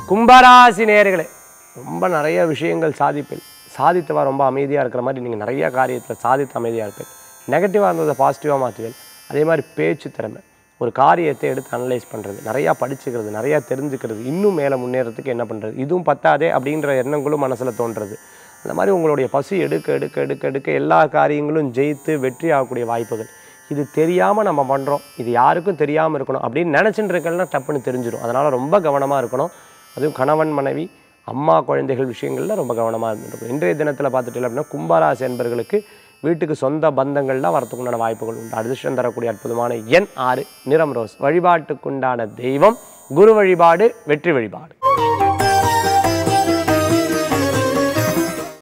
கும்பராசி நேயர்களே ரொம்ப நிறைய விஷயங்கள் சாதிப்பேன் சாதித்தவா ரொம்ப அமைதியாக இருக்கிற மாதிரி நீங்கள் நிறைய காரியத்தில் சாதித்து அமைதியாக இருப்பேன் நெகட்டிவாக இருந்ததை பாசிட்டிவாக மாற்றுவேன் அதே மாதிரி பேச்சு திறமை ஒரு காரியத்தை எடுத்து அனலைஸ் பண்ணுறது நிறையா படிச்சுக்கிறது நிறையா தெரிஞ்சுக்கிறது இன்னும் மேலே முன்னேறதுக்கு என்ன பண்ணுறது இதுவும் பத்தாதே அப்படின்ற எண்ணங்களும் மனசில் தோன்றது அந்த மாதிரி உங்களுடைய பசி எடுக்க எடுக்க எடுக்க எடுக்க எல்லா காரியங்களும் ஜெயித்து வெற்றி ஆகக்கூடிய வாய்ப்புகள் இது தெரியாமல் நம்ம பண்ணுறோம் இது யாருக்கும் தெரியாமல் இருக்கணும் அப்படின்னு நினச்சிட்டு இருக்கலன்னா டப்புன்னு தெரிஞ்சிடும் அதனால் ரொம்ப கவனமாக இருக்கணும் அதுவும் கணவன் மனைவி அம்மா குழந்தைகள் விஷயங்களில் ரொம்ப கவனமாக இருந்துருக்கும் இன்றைய தினத்தில் பார்த்துட்டு அப்படின்னா கும்பராசி என்பர்களுக்கு வீட்டுக்கு சொந்த பந்தங்கள்லாம் வரத்துக்குண்டான வாய்ப்புகள் உண்டு அதிர்ஷ்டம் தரக்கூடிய அற்புதமான எண் ஆறு நிறம் ரோஸ் வழிபாட்டுக்குண்டான தெய்வம் குரு வழிபாடு வெற்றி வழிபாடு